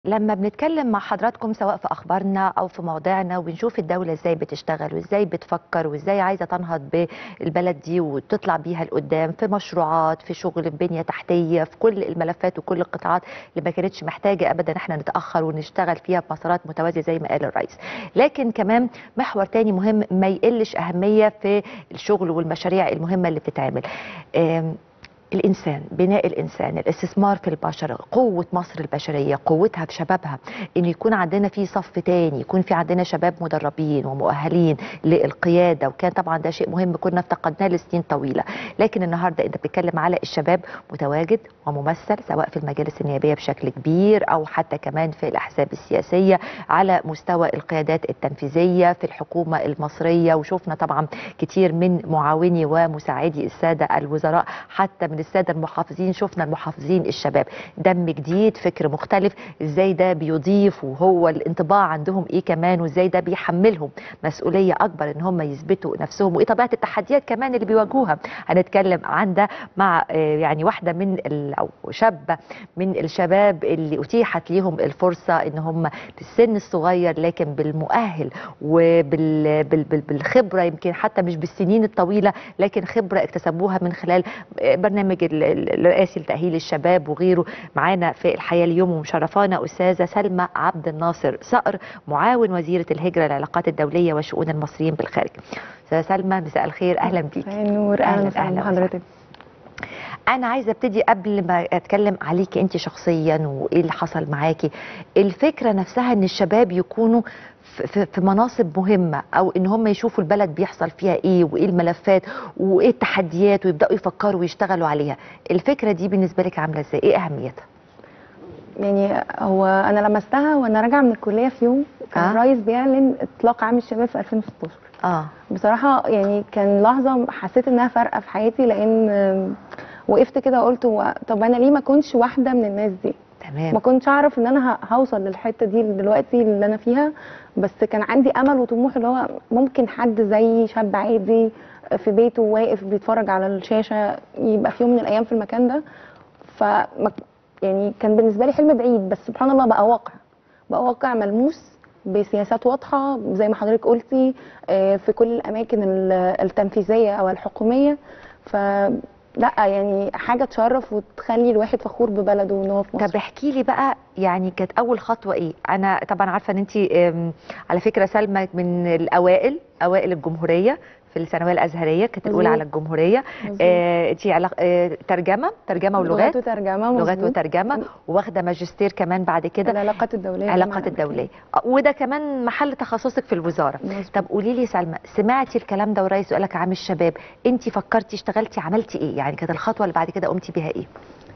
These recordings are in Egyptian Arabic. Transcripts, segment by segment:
لما بنتكلم مع حضراتكم سواء في اخبارنا او في مواضيعنا وبنشوف الدوله ازاي بتشتغل وازاي بتفكر وازاي عايزه تنهض بالبلد دي وتطلع بيها لقدام في مشروعات في شغل بنيه تحتيه في كل الملفات وكل القطاعات اللي ما كانتش محتاجه ابدا احنا نتاخر ونشتغل فيها بمسارات متوازيه زي ما قال الرئيس لكن كمان محور تاني مهم ما يقلش اهميه في الشغل والمشاريع المهمه اللي بتتعمل آم، الانسان بناء الانسان الاستثمار في البشر قوه مصر البشريه قوتها في شبابها ان يكون عندنا في صف تاني يكون في عندنا شباب مدربين ومؤهلين للقياده وكان طبعا ده شيء مهم كنا افتقدناه لسنين طويله لكن النهارده انت بتتكلم على الشباب متواجد وممثل سواء في المجالس النيابيه بشكل كبير او حتى كمان في الاحزاب السياسيه على مستوى القيادات التنفيذيه في الحكومه المصريه وشفنا طبعا كتير من معاوني ومساعدي الساده الوزراء حتى من الساده المحافظين شفنا المحافظين الشباب دم جديد فكر مختلف ازاي ده بيضيف وهو الانطباع عندهم ايه كمان وازاي ده بيحملهم مسؤوليه اكبر ان هم يثبتوا نفسهم وايه طبيعه التحديات كمان اللي بيواجهوها هنتكلم عن ده مع آه، يعني واحده من ال- او شابه من الشباب اللي اتيحت ليهم الفرصه ان هم في السن الصغير لكن بالمؤهل وبالخبره يمكن حتى مش بالسنين الطويله لكن خبره اكتسبوها من خلال آه، برنامج ال- ال- الرئاسي لتاهيل الشباب وغيره معانا في الحياه اليوم ومشرفانا استاذه سلمى عبد الناصر صقر معاون وزيره الهجره العلاقات الدوليه وشؤون المصريين بالخارج استاذه سلمى مساء الخير اهلا بيكي مساء النور أهلاً، اهلا وسهلا أهلاً بحضرتك انا عايزه ابتدي قبل ما اتكلم عليكي انت شخصيا وايه اللي حصل معاكي الفكره نفسها ان الشباب يكونوا في- في في مناصب مهمه او ان هم يشوفوا البلد بيحصل فيها ايه وايه الملفات وايه التحديات ويبداوا يفكروا ويشتغلوا عليها الفكره دي بالنسبه لك عامله ازاي ايه اهميتها يعني هو انا لمستها وانا راجعه من الكليه في يوم كان آه. الرئيس بيعلن اطلاق عام الشباب في 2016 اه بصراحه يعني كان لحظه حسيت انها فارقه في حياتي لان آم، وقفت كده وقلت هو طب انا ليه ما كنتش واحده من الناس دي ما تمام كنتش اعرف ان انا ه- هوصل للحته دي دلوقتي اللي انا فيها بس كان عندي امل وطموح اللي هو ممكن حد زي شاب عادي في بيته واقف بيتفرج على الشاشه يبقى في يوم من الايام في المكان ده ف يعني كان بالنسبه لي حلم بعيد بس سبحان الله بقى واقع بقى واقع ملموس بسياسات واضحه زي ما حضرتك قلتي آه، في كل الاماكن ال- التنفيذيه او الحكوميه ف لا يعني حاجه تشرف وتخلي الواحد فخور ببلده ان هو في مصر طب احكي لي بقى يعني كانت اول خطوه ايه انا طبعا عارفه ان انت على فكره سلمى من الاوائل اوائل الجمهوريه في الثانويه الازهريه كانت الاولى مظبوط. على الجمهوريه مظبوط. آه انت علاق... آه ترجمه ترجمه ولغات وترجمه لغات مظبوط. وترجمه واخده ماجستير كمان بعد كده العلاقات الدوليه علاقات كمان. الدوليه آه، وده كمان محل تخصصك في الوزاره مظبوط. طب قولي لي سلمى سمعتي الكلام ده والرئيس قال لك عام الشباب انت فكرتي اشتغلتي عملتي ايه يعني كانت الخطوه اللي بعد كده قمتي بيها ايه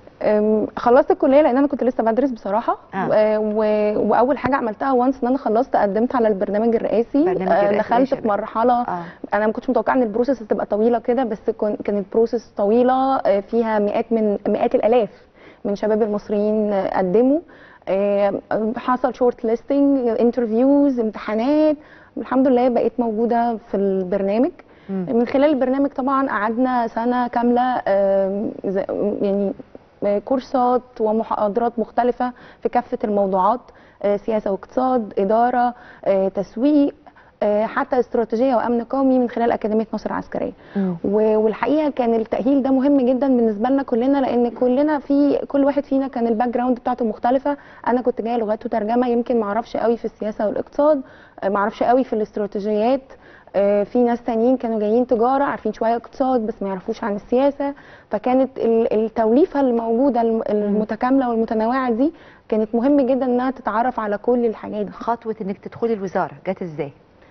أم، خلصت الكليه لان انا كنت لسه بدرس بصراحه آه. و- و- واول حاجه عملتها وانس ان انا خلصت قدمت على البرنامج الرئاسي برنامج آه، الرئاسي دخلت للشباب. في مرحله اه انا ما كنتش متوقعه ان البروسيس هتبقى طويله كده بس كن- كانت بروسيس طويله آه، فيها مئات من مئات الالاف من شباب المصريين آه، قدموا آه، حصل شورت ليستنج انترفيوز امتحانات الحمد لله بقيت موجوده في البرنامج مم. من خلال البرنامج طبعا قعدنا سنه كامله آم، ز- يعني آه، كورسات ومحاضرات مختلفه في كافه الموضوعات آه، سياسه واقتصاد اداره آه، تسويق آه، حتى استراتيجيه وامن قومي من خلال اكاديميه مصر العسكريه مم. و- والحقيقه كان التاهيل ده مهم جدا بالنسبه لنا كلنا لان كلنا في كل واحد فينا كان الباك جراوند بتاعته مختلفه انا كنت جايه لغات وترجمه يمكن ما اعرفش قوي في السياسه والاقتصاد آه، ما اعرفش قوي في الاستراتيجيات آه، في ناس تانيين كانوا جايين تجاره عارفين شويه اقتصاد بس ما يعرفوش عن السياسه فكانت ال- التوليفه الموجوده الم- المتكامله والمتنوعه دي كانت مهم جدا انها تتعرف على كل الحاجات دي خطوه انك تدخلي الوزاره جت ازاي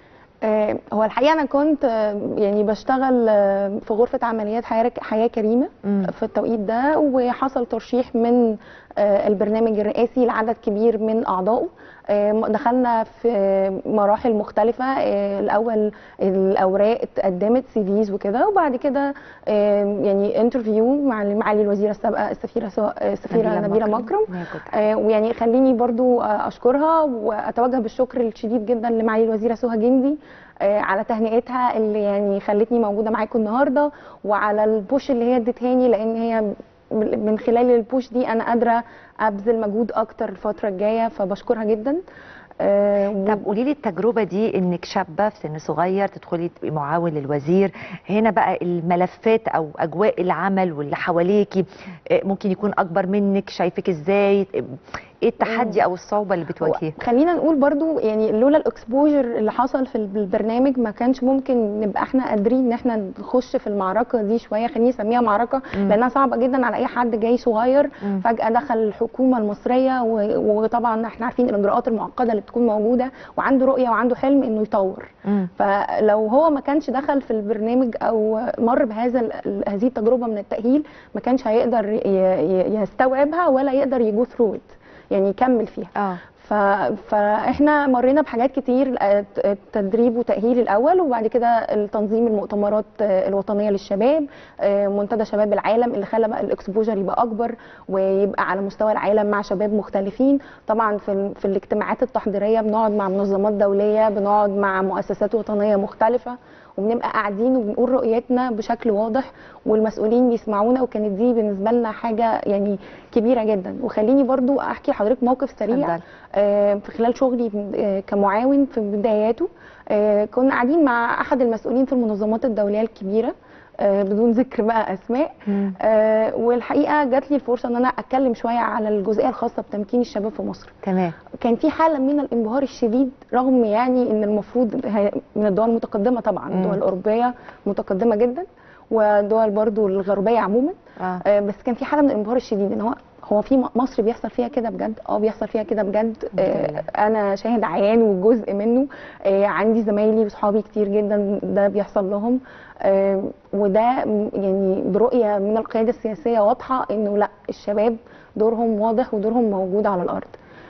آه، هو الحقيقه انا كنت آه، يعني بشتغل آه، في غرفه عمليات حياه حياه كريمه مم. في التوقيت ده وحصل ترشيح من آه، البرنامج الرئاسي لعدد كبير من اعضائه آه، دخلنا في مراحل مختلفة آه، الأول الأوراق اتقدمت سي فيز وكده وبعد كده آه، يعني انترفيو مع معالي الوزيرة السابقة السفيرة سو- السفيرة نبيلة مكرم نعم، كنت آه، ويعني خليني برضو آه، اشكرها واتوجه بالشكر الشديد جدا لمعالي الوزيره سهى جندي آه، على تهنئتها اللي يعني خلتني موجوده معاكم النهارده وعلى البوش اللي هي ادتهاني لان هي من خلال البوش دي انا قادره ابذل مجهود اكتر الفتره الجايه فبشكرها جدا آه، و- طب قولي لي التجربه دي انك شابه في سن صغير تدخلي تبقي معاون للوزير هنا بقى الملفات او اجواء العمل واللي حواليكي آه، ممكن يكون اكبر منك شايفك ازاي ايه التحدي او الصعوبه اللي بتواجهيها خلينا نقول برضو يعني لولا الاكسبوجر اللي حصل في البرنامج ما كانش ممكن نبقى احنا قادرين ان احنا نخش في المعركه دي شويه خليني اسميها معركه مم. لانها صعبه جدا على اي حد جاي صغير مم. فجاه دخل الحكومه المصريه و- وطبعا احنا عارفين الاجراءات المعقده اللي بتكون موجوده وعنده رؤيه وعنده حلم انه يطور مم. فلو هو ما كانش دخل في البرنامج او مر بهذا ال- هذه التجربه من التاهيل ما كانش هيقدر ي- ي- يستوعبها ولا يقدر يجو ثرو يعني يكمل فيها اه ف... فاحنا مرينا بحاجات كتير آه، التدريب وتأهيل الأول وبعد كده التنظيم المؤتمرات آه، الوطنية للشباب آه، منتدى شباب العالم اللي خلى بقى الاكسبوجر يبقى أكبر ويبقى على مستوى العالم مع شباب مختلفين طبعا في, ال- في الاجتماعات التحضيرية بنقعد مع منظمات دولية بنقعد مع مؤسسات وطنية مختلفة وبنبقى قاعدين وبنقول رؤيتنا بشكل واضح والمسؤولين بيسمعونا وكانت دي بالنسبه لنا حاجه يعني كبيره جدا وخليني برضو احكي لحضرتك موقف سريع اتفضلي. آه، في خلال شغلي آه، كمعاون في بداياته آه، كنا قاعدين مع احد المسؤولين في المنظمات الدوليه الكبيره آه، بدون ذكر بقى اسماء مم. آه، والحقيقه جات لي الفرصه ان انا اتكلم شويه على الجزئيه الخاصه بتمكين الشباب في مصر تمام كان في حاله من الانبهار الشديد رغم يعني ان المفروض هي- من الدول المتقدمه طبعا مم. الدول الاوروبيه متقدمه جدا ودول برضو الغربيه عموما اه آه، بس كان في حاله من الانبهار الشديد ان هو هو في م- مصر بيحصل فيها كده بجد اه بيحصل فيها كده بجد لله. آه انا شاهد عيان وجزء منه آه عندي زمايلي وصحابي كتير جدا ده بيحصل لهم آه وده م- يعني برؤيه من القياده السياسيه واضحه انه لا الشباب دورهم واضح ودورهم موجود على الارض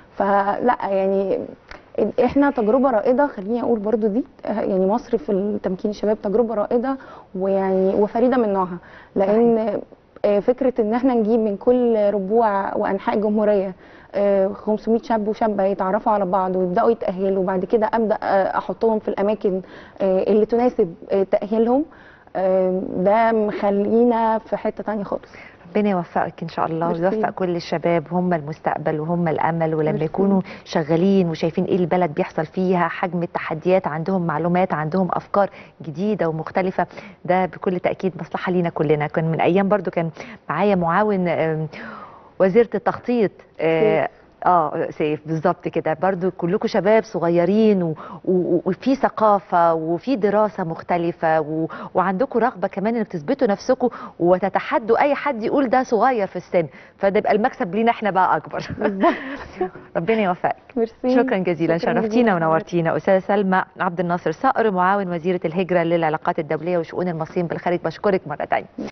فلا يعني احنا تجربه رائده خليني اقول برضو دي آه، يعني مصر في تمكين الشباب تجربه رائده ويعني وفريده من نوعها لان آه، فكره ان احنا نجيب من كل ربوع وانحاء الجمهوريه آه، 500 شاب وشابه يتعرفوا على بعض ويبداوا يتاهلوا وبعد كده ابدا آه، احطهم في الاماكن آه، اللي تناسب آه، تاهيلهم آه، ده مخلينا في حته تانية خالص ربنا يوفقك ان شاء الله ميرسي. ويوفق كل الشباب هم المستقبل وهم الامل ولما ميرسي. يكونوا شغالين وشايفين ايه البلد بيحصل فيها حجم التحديات عندهم معلومات عندهم افكار جديده ومختلفه ده بكل تاكيد مصلحه لينا كلنا كان من ايام برضو كان معايا معاون آم، وزيره التخطيط آه، اه سيف بالظبط كده برضو كلكم شباب صغيرين و- و- وفي ثقافه وفي دراسه مختلفه و... وعندكم رغبه كمان انك تثبتوا نفسكم وتتحدوا اي حد يقول ده صغير في السن فده يبقى المكسب لينا احنا بقى اكبر ربنا يوفقك ميرسي شكرا جزيلا شكراً شرفتينا جزيلاً. ونورتينا استاذه سلمى عبد الناصر صقر معاون وزيره الهجره للعلاقات الدوليه وشؤون المصريين بالخارج بشكرك مره ثانيه